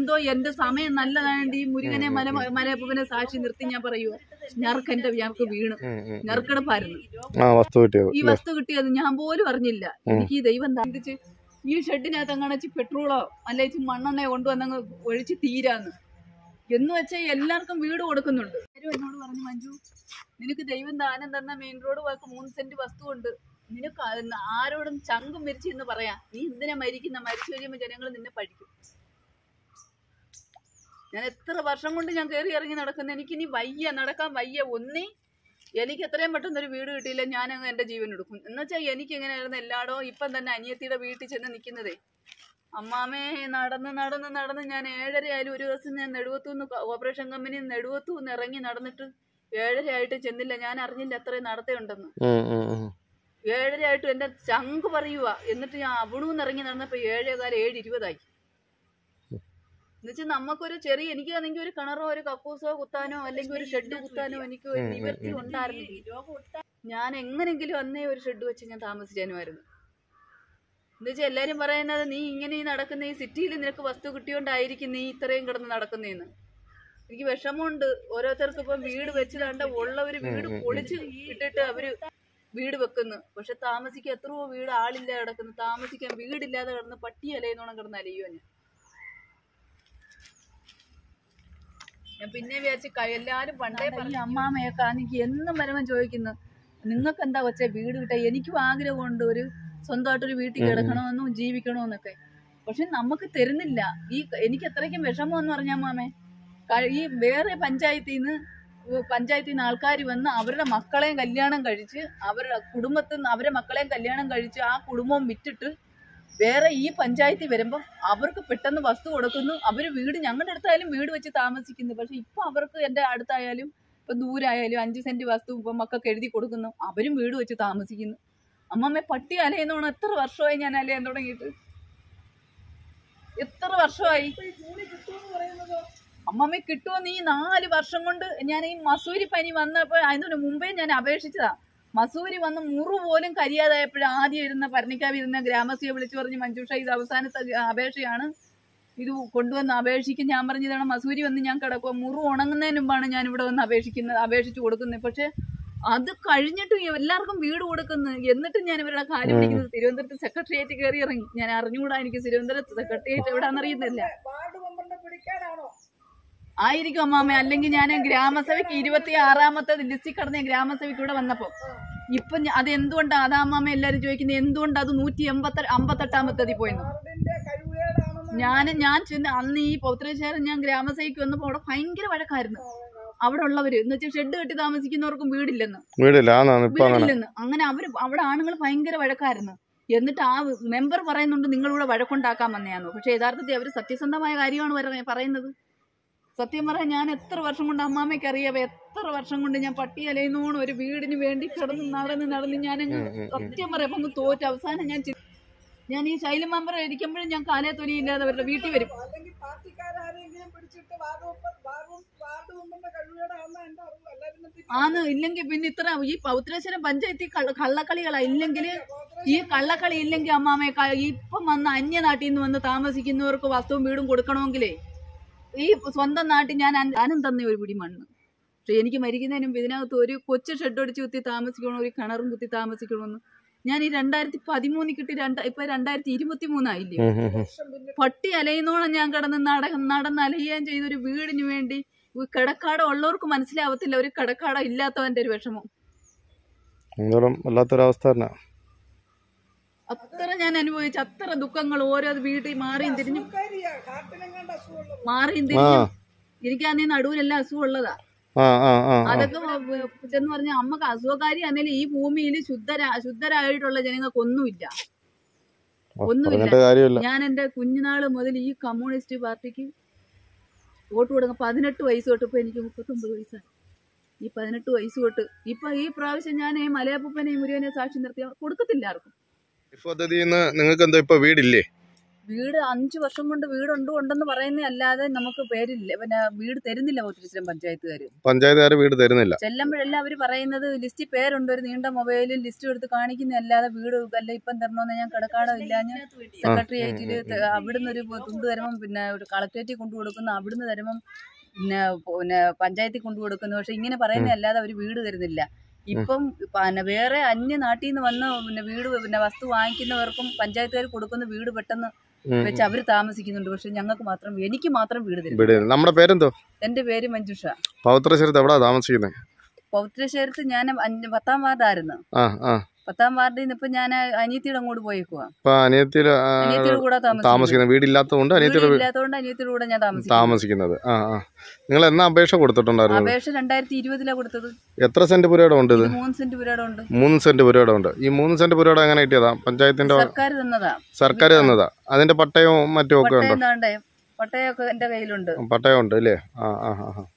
എന്തോ എന്റെ സമയം നല്ലതായതുകൊണ്ട് ഈ മുരുകനെ മല മലയപ്പനെ സാക്ഷി നിർത്തി ഞാൻ പറയുക ഞർക്ക് എന്റെ ഞങ്ങൾക്ക് വീണു ഉം, ഉം. ഞെറുക്കെടുപ്പായിരുന്നു ആ വസ്തു കിട്ടിയത് ഈ വസ്തു കിട്ടിയത് ഞാൻ പോലും അറിഞ്ഞില്ല എനിക്ക് ഈ ദൈവം താന്തിച്ച് ഈ ഷെഡിനകത്ത് അങ്ങണച്ച് പെട്രോളോ അല്ലെങ്കിൽ മണ്ണെണ്ണയോ കൊണ്ടുവന്നങ്ങ് ഒഴിച്ച് തീരാന്ന് എന്ന് വെച്ചാൽ എല്ലാവർക്കും വീട് കൊടുക്കുന്നുണ്ട് ആരും എന്നോട് പറഞ്ഞു മഞ്ജു നിനക്ക് ദൈവം ദാനം തന്ന മെയിൻ റോഡ് വാക്ക് മൂന്ന് സെന്റ് വസ്തു ഉണ്ട് നിനക്ക് അത് ആരോടും ചങ്കും മരിച്ചു എന്ന് പറയാം നീ എന്തിനാ മരിക്കുന്ന മരിച്ചു കഴിയുമ്പോൾ ജനങ്ങൾ നിന്നെ പഠിക്കും ഞാൻ എത്ര വർഷം കൊണ്ട് ഞാൻ കയറി ഇറങ്ങി നടക്കുന്നു എനിക്കിനി വയ്യ നടക്കാൻ വയ്യ ഒന്നേ എനിക്ക് എത്രയും പെട്ടെന്ന് ഒരു വീട് കിട്ടിയില്ല ഞാനങ്ങ് എൻ്റെ ജീവൻ എടുക്കും എന്നുവെച്ചാൽ എനിക്ക് എങ്ങനെയായിരുന്നു എല്ലായിടവും ഇപ്പം തന്നെ അനിയത്തിയുടെ വീട്ടിൽ ചെന്ന് നിൽക്കുന്നതേ അമ്മാമേ നടന്ന് നടന്ന് നടന്ന് ഞാൻ ഏഴര ആയാലും ഒരു ദിവസം ഞാൻ നെടുവത്തൂന്ന് ഓപ്പറേഷൻ കമ്പനി നെടുവത്തൂന്ന് ഇറങ്ങി നടന്നിട്ട് ഏഴര ആയിട്ട് ചെന്നില്ല ഞാൻ അറിഞ്ഞില്ല അത്രയും നടത്തയുണ്ടെന്ന് ഉം, ഉം, ഉം. ഏഴര ആയിട്ട് എൻ്റെ ചങ്ക് പറയുക എന്നിട്ട് ഞാൻ അവിടുന്ന് ഇറങ്ങി നടന്നപ്പോൾ ഏഴേകാലം ഏഴ് ഇരുപതായി എന്നുവെച്ചാൽ നമുക്കൊരു ചെറിയ എനിക്കാണെങ്കിൽ ഒരു കിണറോ ഒരു കക്കൂസോ കുത്താനോ അല്ലെങ്കിൽ ഒരു ഷെഡ് കുത്താനോ എനിക്ക് ഒരു നിവൃത്തി ഉണ്ടായിരുന്നില്ല ഞാൻ എങ്ങനെങ്കിലും അന്നേ ഒരു ഷെഡ് വെച്ച് ഞാൻ താമസിക്കാനുമായിരുന്നു എന്നുവെച്ചാൽ എല്ലാരും പറയുന്നത് നീ ഇങ്ങനെ ഈ നടക്കുന്ന ഈ സിറ്റിയിൽ നിനക്ക് വസ്തു കിട്ടിയോണ്ടായിരിക്കും നീ ഇത്രയും കിടന്ന് നടക്കുന്നതെന്ന് എനിക്ക് വിഷമമുണ്ട് ഓരോരുത്തർക്ക് ഇപ്പം വീട് വെച്ച് കണ്ട ഉള്ളവര് വീട് പൊളിച്ച് ഇട്ടിട്ട് അവര് വീട് വെക്കുന്നു പക്ഷെ താമസിക്കാൻ എത്രയോ വീട് ആളില്ലാതെ കിടക്കുന്നു താമസിക്കാൻ വീടില്ലാതെ കിടന്ന് പട്ടി അലയുന്നോണം കിടന്ന് അലയുക ഞാൻ ഞാൻ പിന്നെ വിചാരിച്ച് ക- എല്ലാരും പണ്ടേ പറഞ്ഞ അമ്മാമയൊക്കെ എനിക്ക് എന്നും വരുമ്പം ചോദിക്കുന്നു നിങ്ങൾക്ക് എന്താ കൊച്ചെ വീട് കിട്ടാ എനിക്കും ആഗ്രഹമുണ്ട് ഒരു സ്വന്തമായിട്ടൊരു വീട്ടിൽ കിടക്കണമെന്നും ജീവിക്കണമെന്നൊക്കെ പക്ഷെ നമുക്ക് തരുന്നില്ല ഈ എനിക്ക് എത്രയ്ക്കും വിഷമം എന്ന് പറഞ്ഞാൽ മാമേ ക- ഈ വേറെ പഞ്ചായത്തിൽ നിന്ന് പഞ്ചായത്തിൽ നിന്ന് ആൾക്കാർ വന്ന് അവരുടെ മക്കളെയും കല്യാണം കഴിച്ച് അവരുടെ കുടുംബത്തിൽ നിന്ന് അവരുടെ മക്കളെയും കല്യാണം കഴിച്ച് ആ കുടുംബം വിറ്റിട്ട് വേറെ ഈ പഞ്ചായത്തിൽ വരുമ്പോൾ അവർക്ക് പെട്ടെന്ന് വസ്തു കൊടുക്കുന്നു അവർ വീട് ഞങ്ങളുടെ അടുത്തായാലും വീട് വെച്ച് താമസിക്കുന്നു പക്ഷെ ഇപ്പൊ അവർക്ക് എൻ്റെ അടുത്തായാലും ഇപ്പൊ ദൂരായാലും അഞ്ച് സെന്റ് വസ്തു ഇപ്പൊ മക്കൾക്ക് എഴുതി കൊടുക്കുന്നു അവരും വീട് വെച്ച് താമസിക്കുന്നു അമ്മമ്മ പട്ടി അലയുന്നോണം എത്ര വർഷമായി ഞാൻ അലയാൻ തുടങ്ങിയിട്ട് എത്ര വർഷമായി അമ്മമ്മ കിട്ടുമോ നീ നാല് വർഷം കൊണ്ട് ഞാൻ ഈ മസൂരി പനി വന്നപ്പോൾ അതിന് മുമ്പേ ഞാൻ അപേക്ഷിച്ചതാ മസൂരി വന്ന് മുറു പോലും കരിയാതായപ്പോഴും ആദ്യം ഇരുന്ന പരണിക്കാവ് ഇരുന്ന ഗ്രാമസഭയെ വിളിച്ചു പറഞ്ഞ് മഞ്ജുഷ ഇത് അവസാനത്തെ അപേക്ഷയാണ് ഇത് കൊണ്ടുവന്ന് അപേക്ഷിക്കും ഞാൻ പറഞ്ഞതാണ് മസൂരി വന്ന് ഞാൻ കിടക്കുക മുറു ഉണങ്ങുന്നതിന് മുമ്പാണ് ഞാൻ ഇവിടെ വന്ന് അപേക്ഷിക്കുന്നത് അപേക്ഷിച്ച് കൊടുക്കുന്നത് പക്ഷെ അത് കഴിഞ്ഞിട്ട് എല്ലാവർക്കും വീട് കൊടുക്കുന്നു എന്നിട്ടും ഞാൻ ഇവരുടെ കാര്യം പിടിക്കുന്നത് തിരുവനന്തപുരത്ത് സെക്രട്ടേറിയറ്റ് കയറി ഇറങ്ങി ഞാൻ അറിഞ്ഞുകൂടാ എനിക്ക് തിരുവനന്തപുരത്ത് സെക്രട്ടേറിയറ്റ് എവിടാന്നറിയുന്നില്ല വാർഡ് മെമ്പറിനെ പിടിക്കാനാണോ ആയിരിക്കും അമ്മാമ അല്ലെങ്കിൽ ഞാൻ ഗ്രാമസഭയ്ക്ക് ഇരുപത്തി ആറാമത്തെ ലിസ്റ്റിൽ കടന്ന ഗ്രാമസഭയ്ക്ക് ഇവിടെ വന്നപ്പോ ഇപ്പൊ ഞ- അത് എന്തുകൊണ്ടാ അതാ അമ്മാമ എല്ലാരും ചോദിക്കുന്നത് എന്തുകൊണ്ട് അത് നൂറ്റി എൺപത്തി അമ്പത്തെട്ടാമത്തതി പോയെന്ന് വാർഡിന്റെ കഴിവുകേടാണെന്ന് ഞാൻ ഞാൻ ചെന്ന് അന്ന് ഈ പൗത്രശേരം ഞാൻ ഗ്രാമസഭയ്ക്ക് വന്നപ്പോ അവിടെ ഭയങ്കര വഴക്കായിരുന്നു അവിടെ ഉള്ളവര് എന്ന് വെച്ചാൽ ഷെഡ് കെട്ടി താമസിക്കുന്നവർക്കും വീടില്ലെന്ന് വീടില്ല ആന്നാണ് ഇപ്പൊ അങ്ങനെ വീടില്ലെന്ന് അങ്ങനെ അവര് അവിടെ ആണുങ്ങൾ ഭയങ്കര വഴക്കായിരുന്നു എന്നിട്ട് ആ മെമ്പർ പറയുന്നുണ്ട് നിങ്ങളിവിടെ വഴക്കുണ്ടാക്കാൻ വന്നയാന്ന് പക്ഷെ യഥാർത്ഥത്തിൽ അവർ സത്യസന്ധമായ കാര്യമാണ് പറ- പറയുന്നത് സത്യം പറയാൻ ഞാൻ എത്ര വർഷം കൊണ്ട് അമ്മാമ്മയ്ക്ക് അറിയാം എത്ര വർഷം കൊണ്ട് ഞാൻ പട്ടി അലയുന്നോണം ഒരു വീടിന് വേണ്ടി കിടന്ന് നടന്ന് നടന്ന് ഞാനങ്ങ് സത്യം പറയാം അങ്ങ് തോറ്റ് അവസാനം ഞാൻ ചി- ഞാൻ ഈ ശൈലം മെമ്പർ ഇരിക്കുമ്പോഴും ഞാൻ കാലേ തൊലിയില്ലാതെ അവരുടെ വീട്ടിൽ വരും അല്ലെങ്കിൽ പാർട്ടിക്കാരെങ്കിലും പിടിച്ചിട്ട് വാർഡ് മെമ്പർ വാർഡ് വാർഡ് മെമ്പറിന്റെ കഴിവുകേടാണെന്ന് എന്റെ അറിവ് എല്ലാവരും പിന്നെ ആന്ന് ഇല്ലെങ്കിൽ പിന്നെ ഇത്ര ഈ പൗത്രേശ്വരം പഞ്ചായത്തിൽ കള്ള കള്ളക്കളികളാ ഇല്ലെങ്കിൽ ഈ കള്ളക്കളി ഇല്ലെങ്കിൽ അമ്മാമയെ ക- ഇപ്പം വന്ന് അന്യനാട്ടിൽ നിന്ന് വന്ന് താമസിക്കുന്നവർക്ക് വസ്തുവും വീടും കൊടുക്കണമെങ്കിലേ ഈ സ്വന്തം നാട്ടിൽ ഞാൻ അൻ- ഞാനും തന്നെ ഒരു പിടി മണ്ണ് പക്ഷെ എനിക്ക് മരിക്കുന്നതിന് മുമ്പ് ഇതിനകത്ത് ഒരു കൊച്ചു ഷെഡ് അടിച്ച് കുത്തി താമസിക്കണോ ഒരു കിണറും കുത്തി താമസിക്കണമെന്ന് ഞാൻ ഈ രണ്ടായിരത്തി പതിമൂന്നിൽ കിട്ടി രണ്ട ഇപ്പൊ രണ്ടായിരത്തി ഇരുപത്തി മൂന്നായില്ലേ ഉം, ഉം, ഉം. പട്ടി അലയുന്നോണം ഞാൻ കിടന്ന് നട നടന്ന് അലയുകയും ചെയ്തൊരു വീടിന് വേണ്ടി ഈ കിടക്കാട ഉള്ളവർക്ക് മനസ്സിലാവത്തില്ല ഒരു കിടക്കാട ഇല്ലാത്തവന്റെ ഒരു വിഷമം അന്നേരം വല്ലാത്തൊരവസ്ഥ തന്നെ അത്ര ഞാൻ അനുഭവിച്ച അത്ര ദുഃഖങ്ങൾ ഓരോ വീട്ടിൽ മാറിയും തിരിഞ്ഞും കാര്യ ഹാർട്ടിനെങ്ങാണ്ട് അസുഖമുള്ളത് മാറിയും ആ തിരിഞ്ഞും എനിക്കാന്നീ നടുവിലെല്ലാം അസുഖം ഉള്ളതാ ആ ആ ആ ആ. അതൊക്കെ വ- ചെന്ന് പറഞ്ഞ അമ്മക്ക് അസുഖകാരി ആണെങ്കിലും ഈ ഭൂമിയിൽ ശുദ്ധരാ ശുദ്ധരായിട്ടുള്ള ജനങ്ങൾക്ക് ഒന്നുമില്ല ഒന്നുമില്ല പറഞ്ഞിട്ട് കാര്യമില്ല ഞാൻ എൻ്റെ കുഞ്ഞുനാൾ മുതൽ ഈ കമ്മ്യൂണിസ്റ്റ് പാർട്ടിക്ക് വോട്ട് കൊടുക്കുക പതിനെട്ട് വയസ്സ് തൊട്ട് ഇപ്പൊ എനിക്ക് മുപ്പത്തൊമ്പത് വയസ്സായി ഈ പതിനെട്ട് വയസ്സ് തൊട്ട് ഇപ്പൊ ഈ പ്രാവശ്യം ഞാൻ ഈ മലയപ്പൂപ്പനെ മുരുകനെ സാക്ഷി നിർത്തി കൊടുക്കത്തില്ല ആർക്കും ഈ പദ്ധതിയിൽ നിന്ന് നിങ്ങൾക്ക് എന്താ ഇപ്പൊ വീടില്ലേ വീട് അഞ്ചു വർഷം കൊണ്ട് വീടുണ്ട് ഉണ്ടെന്ന് പറയുന്ന അല്ലാതെ നമുക്ക് പേരില്ല പിന്നെ വീട് തരുന്നില്ല പൗത്രശ്ശേരം പഞ്ചായത്തുകാർ പഞ്ചായത്തുകാർ വീട് തരുന്നില്ല ചെല്ലുമ്പോഴെല്ലാം അവർ പറയുന്നത് ലിസ്റ്റിൽ പേരുണ്ട് ഒരു നീണ്ട മൊബൈലിൽ ലിസ്റ്റ് എടുത്ത് കാണിക്കുന്ന അല്ലാതെ വീട് അല്ല ഇപ്പം തരണമെന്ന് ഞാൻ കിടക്കാടോ ഇല്ല ഞാൻ സെക്രട്ടേറിയറ്റിൽ അവിടുന്ന് ഒരു തുണ്ട് തരുമ്പം പിന്നെ ഒരു കളക്ടറേറ്റിൽ കൊണ്ടു കൊടുക്കുന്നു അവിടുന്ന് തരുമ്പം പിന്നെ പിന്നെ പഞ്ചായത്തിൽ കൊണ്ടു കൊടുക്കുന്നു പക്ഷെ ഇങ്ങനെ പറയുന്ന അല്ലാതെ അവർ വീട് തരുന്നില്ല ഇപ്പം പിന്നെ വേറെ അന്യ നാട്ടിൽ നിന്ന് വന്ന് പിന്നെ വീട് പിന്നെ വസ്തു വാങ്ങിക്കുന്നവർക്കും പഞ്ചായത്തുകാർ കൊടുക്കുന്ന വീട് പെട്ടെന്ന് ഉം. വെച്ച് അവർ താമസിക്കുന്നുണ്ട് പക്ഷെ ഞങ്ങൾക്ക് മാത്രം എനിക്ക് മാത്രം വീട് തരും വീട് നമ്മുടെ പേരെന്തോ എന്റെ പേര് മഞ്ജുഷ പൗത്രശ്ശേരത്ത് എവിടാ താമസിക്കുന്നത് പൗത്രശേരത്ത് ഞാൻ അഞ്ച് പത്താം വാർഡായിരുന്നു ആ ആ പത്താം വാർഡിൽ നിന്ന് ഇപ്പൊ ഞാൻ അനിയത്തിയുടെ അങ്ങോട്ട് പോയേക്കുവാ ഇപ്പൊ അനിയത്തിയുടെ ആ, അനിയത്തിയുടെ കൂടെ താമസിക്കുന്നത് താമസിക്കുന്ന വീടില്ലാത്തതുകൊണ്ട് അനിയത്തിയുടെ വീട് ഇല്ലാത്തതുകൊണ്ട് അനിയത്തിയുടെ കൂടെ ഞാൻ താമസിക്കും താമസിക്കുന്നത് ആ ആ നിങ്ങൾ എന്നാ അപേക്ഷ കൊടുത്തിട്ടുണ്ടായിരുന്നു അപേക്ഷ രണ്ടായിരത്തി ഇരുപതിലാ കൊടുത്തത് എത്ര സെന്റ് പുരയുടെ ഉണ്ട് ഇത് ഇത് മൂന്ന് സെന്റ് പുരയുടെ ഉണ്ട് മൂന്ന് സെന്റ് പുരയുടെ ഉണ്ട് ഈ മൂന്ന് സെന്റ് പുരയുടെ എങ്ങനെ കിട്ടിയതാ പഞ്ചായത്തിന്റെ സർക്കാർ തന്നതാ സർക്കാർ തന്നതാ അതിന്റെ പട്ടയവും മറ്റും ഒക്കെ ഉണ്ടോ പട്ടയം താണ്ടേ പട്ടയൊക്കെ എന്റെ കയ്യിലുണ്ട് പട്ടയം ഉണ്ട് അല്ലേ ആ ആ ആ ആ.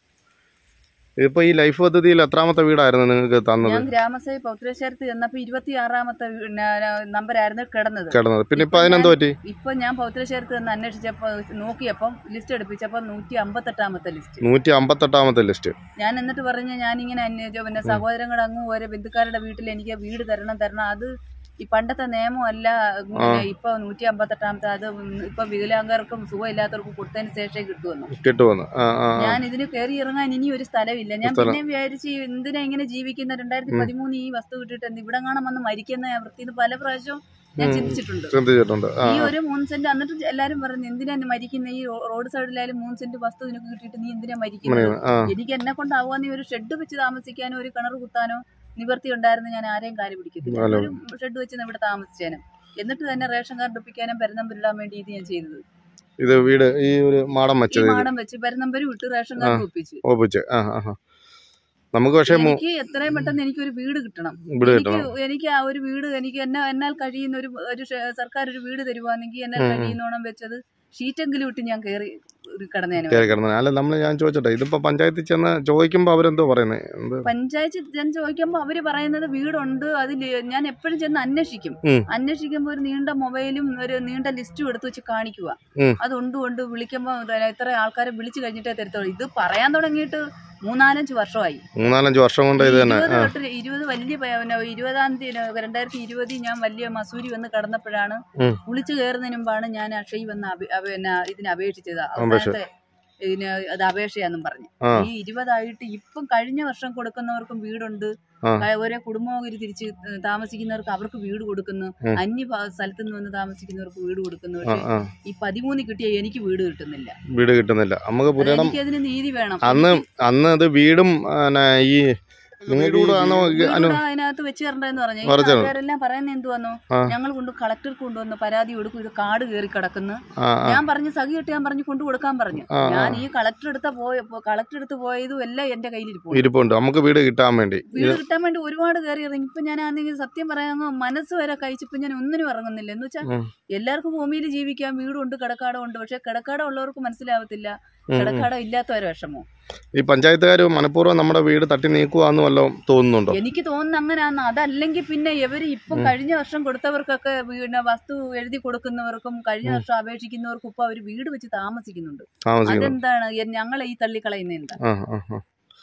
ഇതിപ്പോ ഈ ലൈഫ് പദ്ധതിയിൽ എത്രാമത്തെ വീടായിരുന്നു നിങ്ങൾക്ക് തന്നത് ഞാൻ ഗ്രാമസഭ പൗത്രേശ്വരത്ത് ചെന്നപ്പോ ഇരുപത്തി ആറാമത്തെ നമ്പരായിരുന്നു കിടന്നത് കിടന്നത് പിന്നെ ഇപ്പൊ അതിനെന്ത് പറ്റി ഇപ്പൊ ഞാൻ പൗത്രേശ്വരത്ത് നിന്ന് അന്വേഷിച്ചപ്പോ നോക്കിയപ്പം ലിസ്റ്റ് എടുപ്പിച്ചപ്പോ നൂറ്റി അമ്പത്തെട്ടാമത്തെ ലിസ്റ്റ് നൂറ്റി അമ്പത്തെട്ടാമത്തെ ലിസ്റ്റ് ഞാൻ എന്നിട്ട് പറഞ്ഞ ഞാനിങ്ങനെ അന്വേഷിച്ചു പിന്നെ സഹോദരങ്ങളുടെ അങ്ങ് ഓരോ ബന്ധുക്കാരുടെ വീട്ടിൽ എനിക്ക് വീട് തരണം തരണം അത് ഈ പണ്ടത്തെ നിയമമല്ല ഇങ്ങനെ ഇപ്പൊ നൂറ്റി അമ്പത്തെട്ടാമത്തെ അത് ഇപ്പൊ വികലാംഗർക്കും സുഖമില്ലാത്തവർക്കും കൊടുത്തതിന് ശേഷമേ കിട്ടുമെന്ന് കിട്ടുമെന്ന് ആ ആ ആ. ഞാൻ ഇതിന് കയറി ഇറങ്ങാൻ ഇനി ഒരു സ്ഥലമില്ല ഞാൻ സ്ഥലം. പിന്നെ വിചാരിച്ച് എന്തിനാ ഇങ്ങനെ ജീവിക്കുന്ന രണ്ടായിരത്തി പതിമൂന്ന് ഈ വസ്തു കിട്ടിയിട്ട് എന്ത് ഇവിടെ കാണാൻ വന്ന് മരിക്കുന്ന വൃത്തിന്ന് പല പ്രാവശ്യവും ഞാൻ ഉം. ചിന്തിച്ചിട്ടുണ്ട് ചിന്തിച്ചിട്ടുണ്ട് ആ ഈ ഒരു മൂന്ന് സെന്റ് എന്നിട്ട് എല്ലാരും പറഞ്ഞു എന്തിനാ എന്നെ മരിക്കുന്ന ഈ റോ- റോഡ് സൈഡിലായാലും മൂന്ന് സെന്റ് വസ്തു നിനക്ക് കിട്ടിയിട്ട് നീ എന്തിനാ മരിക്കുന്നത് മണിയാണ്. ആ എനിക്ക് എന്നെ കൊണ്ടാവുക നീ ഒരു ഷെഡ് വെച്ച് താമസിക്കാനോ ഒരു കിണർ കുത്താനോ നിവർത്തി ഉണ്ടായിരുന്നു ഞാൻ ആരെയും കാല് പിടിക്കത്തില്ല അല്ല. ഒരു ഷെഡ് വെച്ച് ഇവിടെ താമസിച്ചേനും എന്നിട്ട് തന്നെ റേഷൻ കാർഡ് ഒപ്പിക്കാനും പെരുന്നമ്പരിടാൻ വേണ്ടി ഇത് ഞാൻ ചെയ്തത് ഇത് വീട് ഈ ഒരു മാടം ഈ വെച്ചത് ഇത് മാടം വെച്ച് പെരുന്നമ്പരും ഇട്ട് റേഷൻ കാർഡ് ഒപ്പിച്ച് ഓപ്പിച്ച് ആ ആ ആ. നമുക്ക് പക്ഷേ മു- എനിക്ക് എത്രയും പെട്ടെന്ന് എനിക്ക് ഒരു വീട് കിട്ടണം വീട് എനിക്ക് കിട്ടണം എനിക്ക് ആ ഒരു വീട് എനിക്ക് എന്നെ എന്നാൽ കഴിയുന്ന ഒരു ഒരു ഷെ- സർക്കാർ ഒരു വീട് തരുവാണെങ്കിൽ എന്നാൽ ഉം. കഴിയുന്നോണം വെച്ചത് ഷീറ്റെങ്കിലും ഇട്ട് ഞാൻ കയറി കിടന്നേനെ കയറി കിടന്നത് അല്ല നമ്മൾ ഞാൻ ചോദിച്ചോട്ടെ ഇതിപ്പോ പഞ്ചായത്തിൽ ചെന്ന് ചോദിക്കുമ്പോ അവരെന്തോ പറയുന്നത് എന്ത് പഞ്ചായത്ത് ഞാൻ ചോദിക്കുമ്പോൾ അവര് പറയുന്നത് വീടുണ്ട് അതിൽ ഞാൻ എപ്പോഴും ചെന്ന് അന്വേഷിക്കും ഉം. അന്വേഷിക്കുമ്പോൾ ഒരു നീണ്ട മൊബൈലും ഒരു നീണ്ട ലിസ്റ്റും എടുത്ത് വെച്ച് കാണിക്കുക ഉം. അതുണ്ട് കൊണ്ട് വിളിക്കുമ്പോൾ ഇത്ര ആൾക്കാരെ വിളിച്ചു കഴിഞ്ഞിട്ടേ തരത്തുള്ളൂ ഇത് പറയാൻ തുടങ്ങിയിട്ട് മൂന്നാലഞ്ച് വർഷമായി മൂന്നാലഞ്ച് വർഷം കൊണ്ട് ഇത് തന്നെ ഇരുപത് ആ തൊട്ട് ഇരുപത് വലിയ പ- പിന്നെ ഇരുപതാം തീയതി രണ്ടായിരത്തി ഇരുപതിൽ ഞാൻ വലിയ മസൂരി വന്ന് കടന്നപ്പോഴാണ് ഉം. വിളിച്ചു കയറുന്നതിന് മുമ്പാണ് ഞാൻ അക്ഷയ് വന്ന് അപേ- അപേ- പിന്നെ ഇതിന് അപേക്ഷിച്ചത് അപേക്ഷ. അവസാനത്തെ ഇതിന് അത് അപേക്ഷയാന്നും പറഞ്ഞു ആ ഈ ഇരുപതായിട്ട് ഇപ്പം കഴിഞ്ഞ വർഷം കൊടുക്കുന്നവർക്കും വീടുണ്ട് ആ. ക- ഓരോ കുടുംബവും തിരിച്ച് താമസിക്കുന്നവർക്ക് അവർക്ക് വീട് കൊടുക്കുന്നു ഉം. അന്യ ഭ- സ്ഥലത്ത് നിന്ന് വന്ന് താമസിക്കുന്നവർക്ക് വീട് കൊടുക്കുന്നു ആ പക്ഷെ ആ ഈ പതിമൂന്ന് കിട്ടിയ എനിക്ക് വീട് കിട്ടുന്നില്ല വീട് കിട്ടുന്നില്ല നമുക്ക് പുരയിടം എനിക്ക് അതിന് നീതി വേണം അന്ന് അന്ന് അത് വീടും പിന്നെ ഈ നിങ്ങൾക്ക് വീട് ആണോ അനു വീട് അതിനകത്ത് വെച്ച് തരണ്ടെന്ന് പറഞ്ഞു ഈ പറഞ്ഞു. ആൾക്കാരെല്ലാം പറയുന്നത് എന്തുവന്നോ ആ. ഞങ്ങൾ കൊണ്ട് കളക്ടർക്ക് കൊണ്ടുവന്ന് പരാതി കൊടുക്കും ഇത് കാട് കയറി കിടക്കുന്നു ആ ആ ഞാൻ പറഞ്ഞു സഖി കെട്ടി ഞാൻ പറഞ്ഞു കൊണ്ടു കൊടുക്കാൻ പറഞ്ഞു ആ, ആ. ഞാൻ ഈ കളക്ടർ എടുത്ത പോയ കളക്ടർ എടുത്ത് പോയതും എല്ലാം എന്റെ കയ്യിലിരിപ്പുണ്ട് ഇരിപ്പുണ്ട് നമുക്ക് വീട് കിട്ടാൻ വേണ്ടി വീട് കിട്ടാൻ വേണ്ടി ഒരുപാട് കയറി ഇറങ്ങി ഇപ്പൊ ഞാൻ ആണെങ്കിൽ സത്യം പറയാൻ മനസ്സ് വരെ കഴിച്ചപ്പോ ഞാൻ ഒന്നിനും ഇറങ്ങുന്നില്ല എന്ന് വെച്ചാൽ ഉം. എല്ലാവർക്കും ഭൂമിയിൽ ജീവിക്കാൻ വീടുണ്ട് കിടക്കാടം ഉണ്ട് പക്ഷെ കിടക്കാടം ഉള്ളവർക്ക് മനസ്സിലാവത്തില്ല ഉം, ഉം. കിടക്കാടം ഇല്ലാത്തവരെ വിഷമോ ഈ പഞ്ചായത്തുകാർ മനഃപൂർവ്വം നമ്മുടെ വീട് തട്ടി നീക്കുവാന്ന് വല്ലതും തോന്നുന്നുണ്ടോ എനിക്ക് തോന്നുന്നു അങ്ങനെയാന്ന് അതല്ലെങ്കിൽ പിന്നെ ഇവര് ഇപ്പം കഴിഞ്ഞ വർഷം കൊടുത്തവർക്കൊക്കെ വീട് വസ്തു എഴുതി കൊടുക്കുന്നവർക്കും കഴിഞ്ഞ വർഷം അപേക്ഷിക്കുന്നവർക്കും ഇപ്പൊ അവര് വീട് വെച്ച് താമസിക്കുന്നുണ്ട് താമസിക്കുന്നത് അതെന്താണ് എ- ഞങ്ങളെ ഈ തള്ളിക്കളയുന്ന എന്താ ആ ആ ആ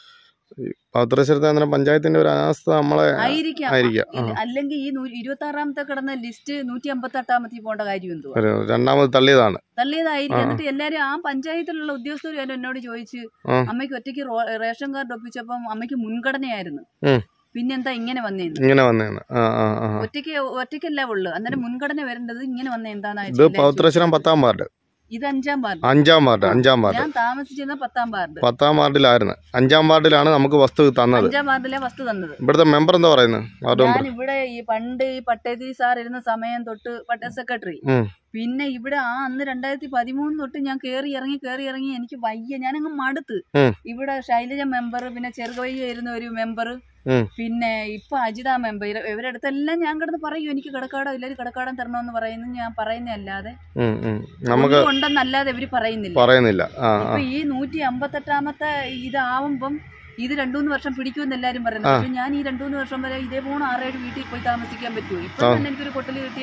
ഈ പത്രശ്ശേരത്തെ അന്നേരം പഞ്ചായത്തിന്റെ ഒരു അനാസ്ഥ നമ്മളെ ആയിരിക്കാം ആയിരിക്കാം ആ. ഇല്ല, അല്ലെങ്കിൽ ഈ ഇരുപത്തി ആറാമത്തെ കിടന്ന ലിസ്റ്റ് നൂറ്റി അമ്പത്തി എട്ടാമത്തെ പോകേണ്ട കാര്യം എന്തുവാ ഒരു രണ്ടാമത് തള്ളിയതാണ് തള്ളിയതായിരിക്കും ആ. എന്നിട്ട് എല്ലാരും ആ പഞ്ചായത്തിലുള്ള ഉദ്യോഗസ്ഥർ വരെ എന്നോട് ചോദിച്ചു ആ. അമ്മയ്ക്ക് ഒറ്റയ്ക്ക് റോ- റേഷൻ കാർഡ് ഒപ്പിച്ചപ്പം അമ്മയ്ക്ക് മുൻഗണനയായിരുന്നു ഉം. പിന്നെന്താ ഇങ്ങനെ വന്നേന്ന് ഇങ്ങനെ വന്നേന്ന് ആ ആ ആ ഒറ്റയ്ക്ക് ഒറ്റയ്ക്കല്ല ഉള്ളു അന്നേരം മുൻഗണന വരേണ്ടത് ഇങ്ങനെ വന്ന എന്താന്ന് ഇത് പൗത്രശ്ശേരം പത്താം വാർഡ് ഇത് അഞ്ചാം വാർഡ് അഞ്ചാം വാർഡ് അഞ്ചാം വാർഡ് ഞാൻ താമസിച്ചിരുന്ന പത്താം വാർഡ് പത്താം വാർഡിലായിരുന്നു അഞ്ചാം വാർഡിലാണ് നമുക്ക് വസ്തു തന്നത് അഞ്ചാം വാർഡിലെ വസ്തു തന്നത് ഇവിടുത്തെ മെമ്പർ എന്താ പറയുന്നത് വാർഡ് മെമ്പർ ഞാൻ ഇവിടെ ഈ പണ്ട് ഈ പട്ടേതിരി സാർ ഇരുന്ന സമയം തൊട്ട് പട്ട സെക്രട്ടറി ഉം. പിന്നെ ഇവിടെ ആ അന്ന് രണ്ടായിരത്തി പതിമൂന്ന് തൊട്ട് ഞാൻ കേറി ഇറങ്ങി കേറി ഇറങ്ങി എനിക്ക് വയ്യ ഞാനങ്ങ് മടുത്ത് ഉം. ഇവിടെ ശൈലജ മെമ്പർ പിന്നെ ചെറുകവയ്യ ഇരുന്ന ഒരു മെമ്പർ ഉം. പിന്നെ ഇപ്പൊ അജിത മെമ്പർ ഇവരുടെ അടുത്തെല്ലാം ഞാൻ കിടന്ന് പറയും എനിക്ക് കിടക്കാടോ ഇല്ലെങ്കിൽ കിടക്കാടം തരണമെന്ന് പറയുന്നു ഞാൻ പറയുന്നതല്ലാതെ ഉം, ഉം. നമുക്ക് ഒന്നും ഉണ്ടെന്നല്ലാതെ ഇവര് പറയുന്നില്ല പറയുന്നില്ല ആ ആ ഇപ്പൊ ഈ നൂറ്റി അമ്പത്തെട്ടാമത്തെ ഇതാവുമ്പം ഇത് രണ്ടൂന്ന് വർഷം പിടിക്കുമെന്ന് എല്ലാരും പറയുന്നത് ആ. പക്ഷെ ഞാൻ ഈ രണ്ടൂന്ന് വർഷം വരെ ഇതേപോലെ ആറേഴ് വീട്ടിൽ പോയി താമസിക്കാൻ പറ്റുമോ ഇപ്പൊ ആ. തന്നെ എനിക്കൊരു കൊട്ടല് കിട്ടിയ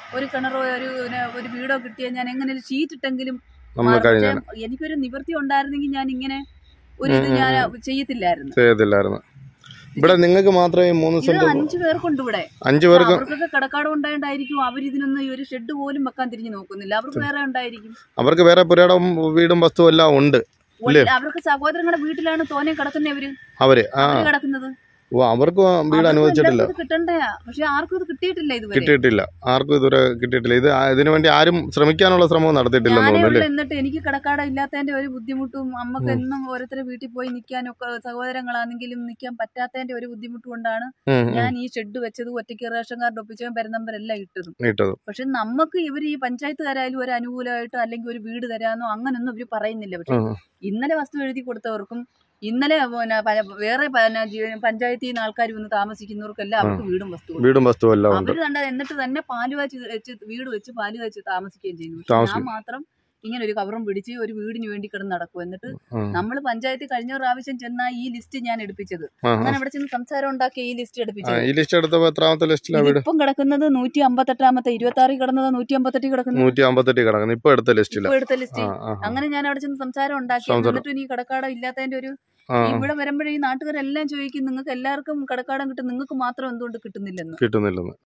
ഒരു കിണറോ ഒരു പിന്നെ ഒരു വീടോ കിട്ടിയാൽ ഞാൻ എങ്ങനെ ഷീറ്റ് ഇട്ടെങ്കിലും നമ്മൾ മാറും. കഴിഞ്ഞാൽ പക്ഷേ എനിക്കൊരു നിവൃത്തി ഉണ്ടായിരുന്നെങ്കിൽ ഞാൻ ഇങ്ങനെ ഒരു ഇത് ഉം, ഉം, ഞാൻ ചെയ്യത്തില്ലായിരുന്നു ചെയ്യത്തില്ലായിരുന്നു ഇവിടെ നിങ്ങൾക്ക് മാത്രമേ ഈ മൂന്ന് ഇത് സെന്റ് അഞ്ചു പേർക്കുണ്ട് ഇവിടെ അഞ്ചു പേർക്ക് അവർക്കൊക്കെ കടക്കാട് ഉണ്ടായിട്ടായിരിക്കും അവരിതിനൊന്നും ഈ ഒരു ഷെഡ് പോലും വെക്കാൻ തിരിഞ്ഞു നോക്കുന്നില്ല അവർക്ക് വേറെ ഉണ്ടായിരിക്കും അവർക്ക് വേറെ പുരയിടം വീടും വസ്തുവും എല്ലാം ഉണ്ട് ഇല്ലേ? ഒരു- അവർക്ക് സഹോദരങ്ങളുടെ വീട്ടിലാണ് തോനെ കിടക്കുന്നേ അവര് അവര് ആ അവര് കിടക്കുന്നത് ഓ അവർക്ക് വീട് അവർക്ക് അനുവദിച്ചിട്ടില്ല എല്ലാവർക്കും ഇത് കിട്ടണ്ടയാ പക്ഷെ ആർക്കും ഇത് കിട്ടിയിട്ടില്ല ഇതുവരെ കിട്ടിയിട്ടില്ല ആർക്കും ഇതുവരെ കിട്ടിയിട്ടില്ല ഇത് ആ- ഇതിനു വേണ്ടി ആരും ശ്രമിക്കാനുള്ള ശ്രമവും നടത്തിയിട്ടില്ലെന്ന് ഞാനേ തോന്നുന്നു ഉള്ളു അല്ലേ എന്നിട്ട് എനിക്ക് കടക്കാട ഇല്ലാത്തതിന്റെ ഒരു ബുദ്ധിമുട്ടും അമ്മക്ക് ഉം. എന്നും ഓരോരുത്തരെ വീട്ടിൽ പോയി നിൽക്കാനൊക്കെ സഹോദരങ്ങളാണെങ്കിലും നിൽക്കാൻ പറ്റാത്തതിന്റെ ഒരു ബുദ്ധിമുട്ട് കൊണ്ടാണ് ഉം, ഉം. ഞാൻ ഈ ഷെഡ് വെച്ചത് ഒറ്റയ്ക്ക് റേഷൻ കാർഡ് ഒപ്പിച്ചതും പെരുന്നമ്പരെല്ലാം ഇട്ടതും ഇട്ടത് പക്ഷെ നമുക്ക് ഇവർ ഈ പഞ്ചായത്തുകാരായാലും ഒരു അനുകൂലമായിട്ടോ അല്ലെങ്കിൽ ഒരു വീട് തരാനോ അങ്ങനൊന്നും ഇവർ പറയുന്നില്ല പക്ഷെ ഉം. ഇന്നലെ വസ്തു എഴുതി കൊടുത്തവർക്കും ഇന്നലെ പിന്നെ പ- വേറെ പിന്നെ ജീവ- പഞ്ചായത്തിൽ നിന്ന് ആൾക്കാർ വന്ന് താമസിക്കുന്നവർക്കെല്ലാം അവർക്ക് വീടും വസ്തുവും വീടും വസ്തുവും എല്ലാം ഉണ്ട് അവര് കണ്ട എന്നിട്ട് തന്നെ പാല് വെച്ച് വെച്ച് വീട് വെച്ച് പാല് വെച്ച് താമസിക്കുകയും ചെയ്യുന്നു പക്ഷെ താമസിക്കും. ഞാൻ മാത്രം ഇങ്ങനെ ഒരു കവറും പിടിച്ച് ഒരു വീടിന് വേണ്ടി കിടന്ന് നടക്കും എന്നിട്ട് ഉം. നമ്മൾ പഞ്ചായത്തിൽ കഴിഞ്ഞ പ്രാവശ്യം ചെന്ന ഈ ലിസ്റ്റ് ഞാൻ എടുപ്പിച്ചത് ആ, ആ. ഞാൻ അവിടെ ചെന്ന് സംസാരം ഉണ്ടാക്കിയ ഈ ലിസ്റ്റ് ആ, എടുപ്പിച്ചത് ഈ ലിസ്റ്റ് എടുത്തപ്പോ എത്രാമത്തെ ലിസ്റ്റിലാ വീട് ഇതിപ്പം കിടക്കുന്നത് നൂറ്റി അമ്പത്തെട്ടാമത്തെ ഇരുപത്തി ആറിൽ കിടന്നത് നൂറ്റി അമ്പത്തെട്ടിൽ കിടക്കുന്നത് നൂറ്റി അമ്പത്തെട്ട് കിടക്കുന്നു ഇപ്പൊ എടുത്ത ലിസ്റ്റില ഇപ്പൊ എടുത്ത ലിസ്റ്റ് ആ ആ അങ്ങനെ ഞാൻ അവിടെ ചെന്ന് സംസാരം ഉണ്ടാക്കി സംസാരം. എന്നിട്ടും ഇനി കടക്കാടം ഇല്ലാത്തതിന്റെ ഒരു ആ ഇവിടെ വരുമ്പോഴേ ഈ നാട്ടുകാരെല്ലാം ചോദിക്കും നിങ്ങൾക്ക് എല്ലാവർക്കും കടക്കാടം കിട്ടും നിങ്ങൾക്ക് മാത്രം എന്തുകൊണ്ട് കിട്ടുന്നില്ലെന്ന് കിട്ടുന്നില്ലെന്ന്